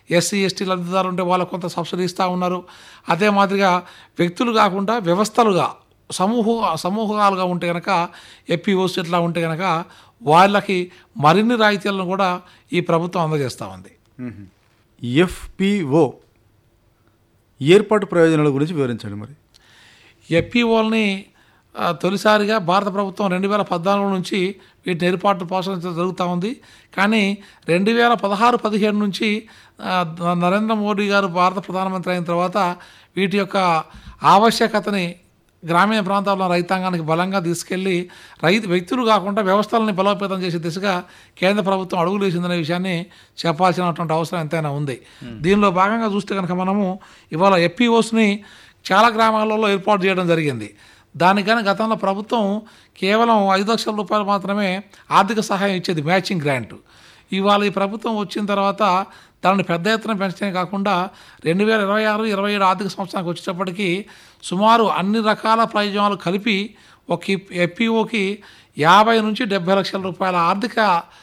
SC ST లబ్ధిదారులు ఉంటే వాళ్ళకు కొంత సబ్సిడీ ఇస్తూ ఉన్నారు అదే మాదిరిగా వ్యక్తులు కాకుండా వ్యవస్థలుగా సమూహ సమూహాలుగా ఉంటే కనుక ఎపిఓస్ ఇట్లా ఉంటే కనుక వాళ్ళకి మరిన్ని రాయితీలను కూడా ఈ ప్రభుత్వం అందజేస్తూ ఉంది ఎఫ్పిఓ ఏర్పాటు ప్రయోజనాల గురించి వివరించండి మరి ఎఫ్పిఓల్ని ఆ, తొలిసారిగా భారత ప్రభుత్వం రెండు వేల పద్నాలుగు నుంచి వీటిని ఏర్పాటు ప్రోత్సహించడం జరుగుతూ ఉంది కానీ రెండు వేల పదహారు పదిహేడు నుంచి ఆ, నరేంద్ర మోడీ గారు భారత ప్రధానమంత్రి అయిన తర్వాత వీటి యొక్క ఆవశ్యకతని గ్రామీణ ప్రాంతాల్లో రైతాంగానికి బలంగా తీసుకెళ్లి రైతు వ్యక్తులు కాకుండా వ్యవస్థలని బలోపేతం చేసే దిశగా కేంద్ర ప్రభుత్వం అడుగులు వేసిందనే విషయాన్ని చెప్పాల్సినటువంటి అవసరం ఎంతైనా ఉంది దీనిలో భాగంగా చూస్తే కనుక మనము ఇవాళ ఎఫ్పిఓస్ని చాలా గ్రామాలలో ఏర్పాటు చేయడం జరిగింది దానికని గతంలో ప్రభుత్వం కేవలం ఐదు లక్షల రూపాయలు మాత్రమే ఆర్థిక సహాయం ఇచ్చేది మ్యాచింగ్ గ్రాంట్ ఇవాళ ఈ ప్రభుత్వం వచ్చిన తర్వాత దానిని పెద్ద ఎత్తున పెంచడమే కాకుండా రెండు వేల ఇరవై ఆరు ఇరవై ఏడు ఆర్థిక సంవత్సరానికి వచ్చేటప్పటికి సుమారు అన్ని రకాల ప్రయోజనాలు కలిపి ఒక ఎఫ్పిఓకి యాభై నుంచి డెబ్బై లక్షల రూపాయల ఆర్థిక